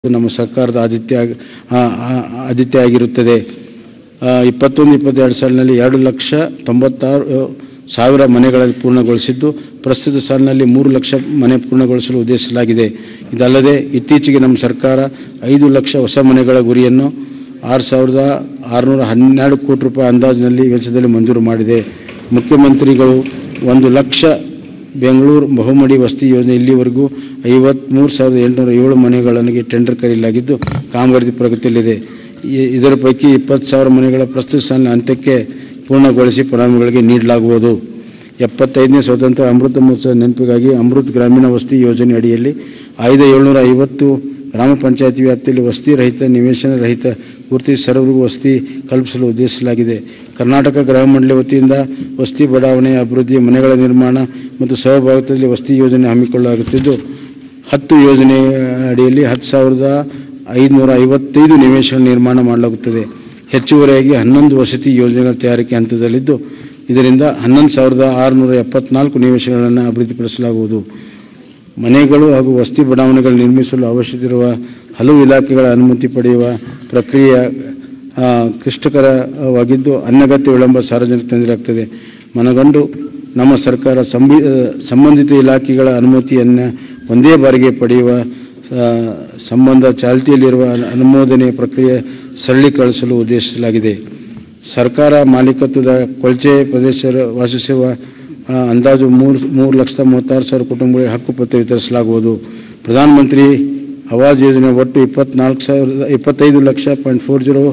ನಮ್ಮ ಸರ್ಕಾರದ ಆದ್ಯತೆ ಆಗಿ- ಆ- ಆ- ಆದ್ಯತೆ ಆಗಿರುತ್ತದೆ ಆ, ಇಪ್ಪತ್ತೊಂದು ಇಪ್ಪತ್ತೆರಡು ಸಾಲಿನಲ್ಲಿ ಎರಡು ಲಕ್ಷ ತೊಂಬತ್ತಾರು ಆ, ಸಾವಿರ ಮನೆಗಳನ್ನು ಪೂರ್ಣಗೊಳಿಸಿದ್ದು ಪ್ರಸ್ತುತ ಸಾಲಿನಲ್ಲಿ ಮೂರು ಲಕ್ಷ ಮನೆ ಪೂರ್ಣಗೊಳಿಸಲು ಉದ್ದೇಶಿಸಲಾಗಿದೆ ಇದಲ್ಲದೆ ಇತ್ತೀಚೆಗೆ ನಮ್ಮ ಸರ್ಕಾರ ಐದು ಲಕ್ಷ ಹೊಸ ಮನೆಗಳ ಗುರಿಯನ್ನು ಆರು ಸಾವಿರದ ಆರುನೂರ ಹನ್ನೆರಡು ಕೋಟಿ ರೂಪಾಯಿ ಅಂದಾಜಿನಲ್ಲಿ ವೆಚ್ಚದಲ್ಲಿ ಮಂಜೂರು ಮಾಡಿದೆ ಮುಖ್ಯಮಂತ್ರಿಗಳು ಒಂದು ಲಕ್ಷ ಬೆಂಗಳೂರು ಬಹುಮಡಿ ವಸತಿ ಯೋಜನೆ ಇಲ್ಲಿವರೆಗೂ ಐವತ್ತ್ಮೂರು ಸಾವಿರದ ಎಂಟುನೂರ ಏಳು ಮನೆಗಳಿಗೆ ಟೆಂಡರ್ ಕರೆಯಲಾಗಿದ್ದು ಕಾಮಗಾರಿ ಪ್ರಗತಿಯಲ್ಲಿದೆ ಈ- ಇದರ ಪೈಕಿ ಇಪ್ಪತ್ತು ಸಾವಿರ ಮನೆಗಳ ಪ್ರಸ್ತುತ ಸಾಲಿನ ಅಂತ್ಯಕ್ಕೆ ಪೂರ್ಣಗೊಳಿಸಿ ಫಲಾನುಭವಿಗಳಿಗೆ ನೀಡಲಾಗುವುದು ಎಪ್ಪತ್ತೈದನೇ ಸ್ವತಂತ್ರ ಅಮೃತ ಮಹೋತ್ಸವ ನೆನಪಿಗಾಗಿ ಅಮೃತ್ ಗ್ರಾಮೀಣ ವಸತಿ ಯೋಜನೆ ಅಡಿಯಲ್ಲಿ ಆಯ್ದ ಏಳ್ನೂರ ಐವತ್ತು ಗ್ರಾಮ ಪಂಚಾಯತಿ ವ್ಯಾಪ್ತಿಯಲ್ಲಿ ವಸತಿ ರಹಿತ ನಿವೇಶನ ರಹಿತ ಪೂರ್ತಿ ಸರ್ವರಿಗೂ ವಸತಿ ಕಲ್ಪಿಸಲು ಉದ್ದೇಶಿಸಲಾಗಿದೆ ಕರ್ನಾಟಕ ಗೃಹ ಮಂಡಳಿ ವತಿಯಿಂದ ವಸತಿ ಬಡಾವಣೆ ಅಭಿವೃದ್ಧಿ ಮನೆಗಳ ನಿರ್ಮಾಣ ಮತ್ತು ಸಹಭಾಗಿತ್ವದಲ್ಲಿ ವಸತಿ ಯೋಜನೆ ಹಮ್ಮಿಕೊಳ್ಳಲಾಗುತ್ತಿದ್ದು ಹತ್ತು ಯೋಜನೆ ಅಡಿಯಲ್ಲಿ ಹತ್ತು ಸಾವಿರದ ಐದುನೂರ ಐವತ್ತೈದು ನಿವೇಶನ ನಿರ್ಮಾಣ ಮಾಡಲಾಗುತ್ತದೆ ಹೆಚ್ಚುವರಿಯಾಗಿ ಹನ್ನೊಂದು ವಸತಿ ಯೋಜನೆಗಳ ತಯಾರಿಕೆ ಹಂತದಲ್ಲಿದ್ದು ಇದರಿಂದ ಹನ್ನೊಂದು ಸಾವಿರದ ಆರುನೂರ ಎಪ್ಪತ್ನಾಲ್ಕು ನಿವೇಶನಗಳನ್ನು ಅಭಿವೃದ್ಧಿಪಡಿಸಲಾಗುವುದು ಮನೆಗಳು ಹಾಗೂ ವಸತಿ ಬಡಾವಣೆಗಳು ನಿರ್ಮಿಸಲು ಅವಶ್ಯಕ ಇರುವ ಹಲವು ಇಲಾಖೆಗಳ ಅನುಮತಿ ಪಡೆಯುವ ಪ್ರಕ್ರಿಯೆ ಆ, ಕ್ಲಿಷ್ಟಕರವಾಗಿದ್ದು ಅನಗತ್ಯ ವಿಳಂಬ ಸಾರ್ವಜನಿಕ ತೊಂದರೆಯಾಗ್ತದೆ ಮನಗಂಡು ನಮ್ಮ ಸರ್ಕಾರ ಸಂಬಿ ಆ, ಸಂಬಂಧಿತ ಇಲಾಖೆಗಳ ಅನುಮತಿಯನ್ನು ಒಂದೇ ಬಾರಿಗೆ ಪಡೆಯುವ ಆ, ಸಂಬಂಧ ಚಾಲ್ತಿಯಲ್ಲಿರುವ ಅನು- ಅನುಮೋದನೆ ಪ್ರಕ್ರಿಯೆ ಸರಳೀಕರಿಸಲು ಉದ್ದೇಶಿಸಲಾಗಿದೆ ಸರ್ಕಾರ ಮಾಲೀಕತ್ವದ ಕೊಳಚೆ ಪ್ರದೇಶ ವಾಸಿಸುವ ಆ, ಅಂದಾಜು ಮೂರು ಮೂರು ಲಕ್ಷದ ಮೂವತ್ತಾರು ಸಾವಿರ ಕುಟುಂಬಗಳಿಗೆ ಹಕ್ಕುಪತ್ರ ವಿತರಿಸಲಾಗುವುದು ಪ್ರಧಾನಮಂತ್ರಿ ಆವಾಸ್ ಯೋಜನೆ ಒಟ್ಟು ಇಪ್ಪತ್ನಾಲ್ಕು ಸಾವಿರದ ಇಪ್ಪತ್ತೈದು ಲಕ್ಷ ಪಾಯಿಂಟ್ ಫೋರ್ ಜೀರೋ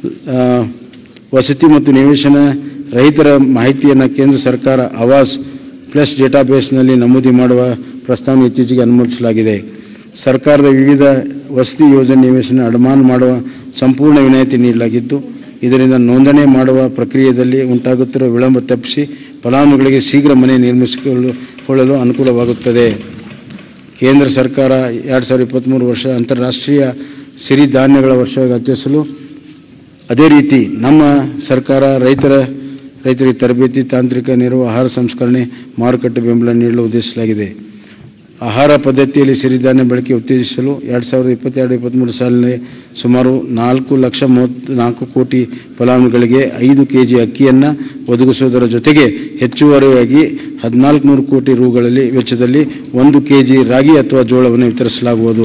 ವಸತಿ ಮತ್ತು ನಿವೇಶನ ರಹಿತರ ಮಾಹಿತಿಯನ್ನು ಕೇಂದ್ರ ಸರ್ಕಾರ ಆವಾಸ್ ಪ್ಲಸ್ ಡೇಟಾಬೇಸ್ನಲ್ಲಿ ನಮೂದಿ ಮಾಡುವ ಪ್ರಸ್ತಾವನೆ ಇತ್ತೀಚೆಗೆ ಅನುಮೋದಿಸಲಾಗಿದೆ ಸರ್ಕಾರದ ವಿವಿಧ ವಸತಿ ಯೋಜನೆ ನಿವೇಶನ ಅಡಮಾನ ಮಾಡುವ ಸಂಪೂರ್ಣ ವಿನಾಯಿತಿ ನೀಡಲಾಗಿದ್ದು ಇದರಿಂದ ನೋಂದಣಿ ಮಾಡುವ ಪ್ರಕ್ರಿಯೆಯಲ್ಲಿ ಉಂಟಾಗುತ್ತಿರುವ ವಿಳಂಬ ತಪ್ಪಿಸಿ ಫಲಾನುಭವಿಗಳಿಗೆ ಶೀಘ್ರ ಮನೆ ನಿರ್ಮಿಸಿಕೊಳ್ಳಲು ಕೊಳ್ಳಲು ಅನುಕೂಲವಾಗುತ್ತದೆ ಕೇಂದ್ರ ಸರ್ಕಾರ ಎರಡು ಸಾವಿರದ ಇಪ್ಪತ್ತ್ಮೂರು ವರ್ಷ ಅಂತಾರಾಷ್ಟ್ರೀಯ ಸಿರಿಧಾನ್ಯಗಳ ವರ್ಷವಾಗಿ ಆಚರಿಸಲು ಅದೇ ರೀತಿ ನಮ್ಮ ಸರ್ಕಾರ ರೈತರ ರೈತರಿಗೆ ತರಬೇತಿ ತಾಂತ್ರಿಕ ನೆರವು ಆಹಾರ ಸಂಸ್ಕರಣೆ ಮಾರುಕಟ್ಟೆ ಬೆಂಬಲ ನೀಡಲು ಉದ್ದೇಶಿಸಲಾಗಿದೆ ಆಹಾರ ಪದ್ಧತಿಯಲ್ಲಿ ಸಿರಿಧಾನ್ಯ ಬಳಕೆ ಉತ್ತೇಜಿಸಲು ಎರಡು ಸಾವಿರದ ಇಪ್ಪತ್ತೆರಡು ಇಪ್ಪತ್ತ್ಮೂರು ಸಾಲಿನಲ್ಲಿ ಸುಮಾರು ನಾಲ್ಕು ಲಕ್ಷ ಮೂವತ್ತು ನಾಲ್ಕು ಕೋಟಿ ಫಲಾನುಭವಿಗಳಿಗೆ ಐದು ಕೆ ಜಿ ಅಕ್ಕಿಯನ್ನು ಒದಗಿಸುವುದರ ಜೊತೆಗೆ ಹೆಚ್ಚುವರಿಯಾಗಿ ಹದಿನಾಲ್ಕು ನೂರು ಕೋಟಿ ರೂಗಳಲ್ಲಿ ವೆಚ್ಚದಲ್ಲಿ ಒಂದು ಕೆ ಜಿ ರಾಗಿ ಅಥವಾ ಜೋಳವನ್ನು ವಿತರಿಸಲಾಗುವುದು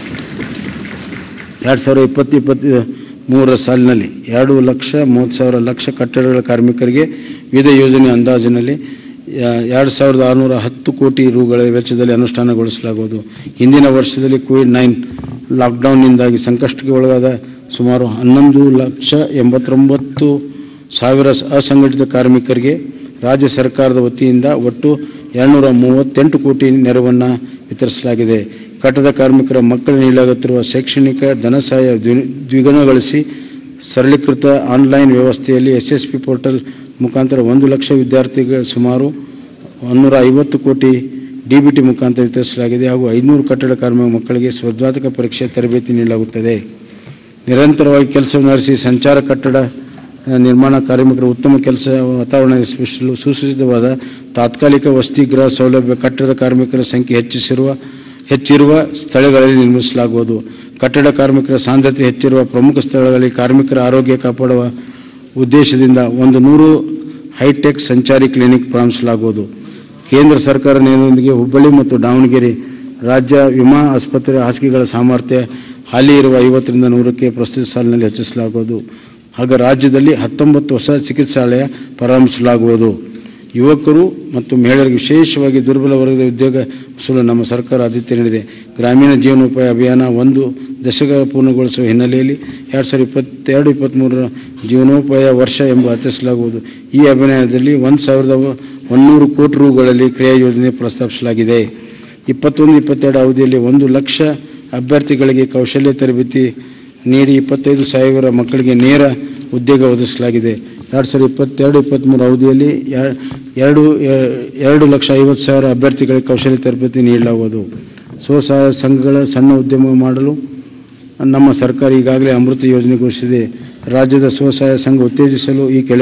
ಎರಡು ಸಾವಿರದ ಇಪ್ಪತ್ತು ಇಪ್ಪತ್ತು ಮೂರರ ಸಾಲಿನಲ್ಲಿ ಎರಡು ಲಕ್ಷ ಮೂವತ್ತು ಸಾವಿರ ಲಕ್ಷ ಕಟ್ಟಡಗಳ ಕಾರ್ಮಿಕರಿಗೆ ವಿವಿಧ ಯೋಜನೆ ಅಂದಾಜಿನಲ್ಲಿ ಯಾ- ಎರಡು ಸಾವಿರದ ಆರುನೂರ ಹತ್ತು ಕೋಟಿ ರೂಗಳ ವೆಚ್ಚದಲ್ಲಿ ಅನುಷ್ಠಾನಗೊಳಿಸಲಾಗುವುದು ಹಿಂದಿನ ವರ್ಷದಲ್ಲಿ ಕೋವಿಡ್ ನೈನ್ ಲಾಕ್ಡೌನ್ನಿಂದಾಗಿ ಸಂಕಷ್ಟಕ್ಕೆ ಒಳಗಾದ ಸುಮಾರು ಹನ್ನೊಂದು ಲಕ್ಷ ಎಂಬತ್ತೊಂಬತ್ತು ಸಾವಿರ ಸ- ಅಸಂಘಟಿತ ಕಾರ್ಮಿಕರಿಗೆ ರಾಜ್ಯ ಸರ್ಕಾರದ ವತಿಯಿಂದ ಒಟ್ಟು ಎರಡುನೂರ ಮೂವತ್ತೆಂಟು ಕೋಟಿ ನೆರವನ್ನು ವಿತರಿಸಲಾಗಿದೆ ಕಟ್ಟಡ ಕಾರ್ಮಿಕರ ಮಕ್ಕಳು ನೀಡಲಾಗುತ್ತಿರುವ ಶೈಕ್ಷಣಿಕ ಧನಸಹಾಯ ದ್ವಿ- ದ್ವಿಗುಣಗೊಳಿಸಿ ಸರಳೀಕೃತ ಆನ್ಲೈನ್ ವ್ಯವಸ್ಥೆಯಲ್ಲಿ ಎಸ್ ಎಸ್ ಪಿ ಪೋರ್ಟಲ್ ಮುಖಾಂತರ ಒಂದು ಲಕ್ಷ ವಿದ್ಯಾರ್ಥಿಗಳ ಸುಮಾರು ಒಂದೂರ ಐವತ್ತು ಕೋಟಿ ಡಿ ಬಿ ಟಿ ಮುಖಾಂತರ ವಿತರಿಸಲಾಗಿದೆ ಹಾಗೂ ಐನೂರು ಕಟ್ಟಡ ಕಾರ್ಮಿಕ ಮಕ್ಕಳಿಗೆ ಸ್ಪರ್ಧಾತ್ಮಕ ಪರೀಕ್ಷೆ ತರಬೇತಿ ನೀಡಲಾಗುತ್ತದೆ ನಿರಂತರವಾಗಿ ಕೆಲಸವನ್ನು ನಡೆಸಿ ಸಂಚಾರ ಕಟ್ಟಡ ಆ, ನಿರ್ಮಾಣ ಕಾರ್ಮಿಕರು ಉತ್ತಮ ಕೆಲಸ ವಾತಾವರಣ ನಿರ್ಮಿಸಲು ಸುಸಜ್ಜಿತವಾದ ತಾತ್ಕಾಲಿಕ ವಸತಿ ಗೃಹ ಸೌಲಭ್ಯ ಕಟ್ಟಡ ಕಾರ್ಮಿಕರ ಸಂಖ್ಯೆ ಹೆಚ್ಚಿಸಿರುವ ಹೆಚ್ಚಿರುವ ಸ್ಥಳಗಳಲ್ಲಿ ನಿರ್ಮಿಸಲಾಗುವುದು ಕಟ್ಟಡ ಕಾರ್ಮಿಕರ ಸಾಂದ್ರತೆ ಹೆಚ್ಚಿರುವ ಪ್ರಮುಖ ಸ್ಥಳಗಳಲ್ಲಿ ಕಾರ್ಮಿಕರ ಆರೋಗ್ಯ ಕಾಪಾಡುವ ಉದ್ದೇಶದಿಂದ ಒಂದು ನೂರು ಹೈಟೆಕ್ ಸಂಚಾರಿ ಕ್ಲಿನಿಕ್ ಪ್ರಾರಂಭಿಸಲಾಗುವುದು ಕೇಂದ್ರ ಸರ್ಕಾರ ನೆರವಿನೊಂದಿಗೆ ಹುಬ್ಬಳ್ಳಿ ಮತ್ತು ದಾವಣಗೆರೆ ರಾಜ್ಯ ವಿಮಾ ಆಸ್ಪತ್ರೆ ಹಾಸಿಗೆಗಳ ಸಾಮರ್ಥ್ಯ ಹಾಲಿ ಇರುವ ಐವತ್ತರಿಂದ ನೂರಕ್ಕೆ ಪ್ರಸ್ತುತ ಸಾಲಿನಲ್ಲಿ ಹೆಚ್ಚಿಸಲಾಗುವುದು ಹಾಗೂ ರಾಜ್ಯದಲ್ಲಿ ಹತ್ತೊಂಬತ್ತು ಹೊಸ ಚಿಕಿತ್ಸಾಲಯ ಪ್ರಾರಂಭಿಸಲಾಗುವುದು ಯುವಕರು ಮತ್ತು ಮಹಿಳೆಯರಿಗೆ ವಿಶೇಷವಾಗಿ ದುರ್ಬಲ ವರ್ಗದ ಉದ್ಯೋಗ ವಸೂಲು ನಮ್ಮ ಸರ್ಕಾರ ಆದ್ಯತೆ ನೀಡಿದೆ ಗ್ರಾಮೀಣ ಜೀವನೋಪಾಯ ಅಭಿಯಾನ ಒಂದು ದಶಕ ಪೂರ್ಣಗೊಳಿಸುವ ಹಿನ್ನೆಲೆಯಲ್ಲಿ ಎರಡು ಸಾವಿರದ ಇಪ್ಪತ್ತೆರಡು ಇಪ್ಪತ್ತ್ಮೂರರ ಜೀವನೋಪಾಯ ವರ್ಷ ಎಂಬ ಆಚರಿಸಲಾಗುವುದು ಈ ಅಭಿಯಾನದಲ್ಲಿ ಒಂದು ಸಾವಿರದ ಒಂದೂರು ಕೋಟಿ ರೂಗಳಲ್ಲಿ ಕ್ರಿಯಾ ಯೋಜನೆ ಪ್ರಸ್ತಾಪಿಸಲಾಗಿದೆ ಇಪ್ಪತ್ತೊಂದು ಇಪ್ಪತ್ತೆರಡು ಅವಧಿಯಲ್ಲಿ ಒಂದು ಲಕ್ಷ ಅಭ್ಯರ್ಥಿಗಳಿಗೆ ಕೌಶಲ್ಯ ತರಬೇತಿ ನೀಡಿ ಇಪ್ಪತ್ತೈದು ಸಾವಿರ ಮಕ್ಕಳಿಗೆ ನೇರ ಉದ್ಯೋಗ ಒದಗಿಸಲಾಗಿದೆ ಎರಡು ಸಾವಿರದ ಇಪ್ಪತ್ತೆರಡು ಇಪ್ಪತ್ತ್ಮೂರು ಅವಧಿಯಲ್ಲಿ ಎ- ಎರಡು ಎ- ಎರಡು ಲಕ್ಷ ಐವತ್ತು ಸಾವಿರ ಅಭ್ಯರ್ಥಿಗಳಿಗೆ ಕೌಶಲ್ಯ ತರಬೇತಿ ನೀಡಲಾಗುವುದು ಸ್ವಸಹಾಯ ಸಂಘಗಳ ಸಣ್ಣ ಉದ್ಯಮ ಮಾಡಲು ನಮ್ಮ ಸರ್ಕಾರ ಈಗಾಗಲೇ ಅಮೃತ ಯೋಜನೆ ಘೋಷಿಸಿದೆ ರಾಜ್ಯದ ಸ್ವಸಹಾಯ ಸಂಘ ಉತ್ತೇಜಿಸಲು ಈ ಕೆಳ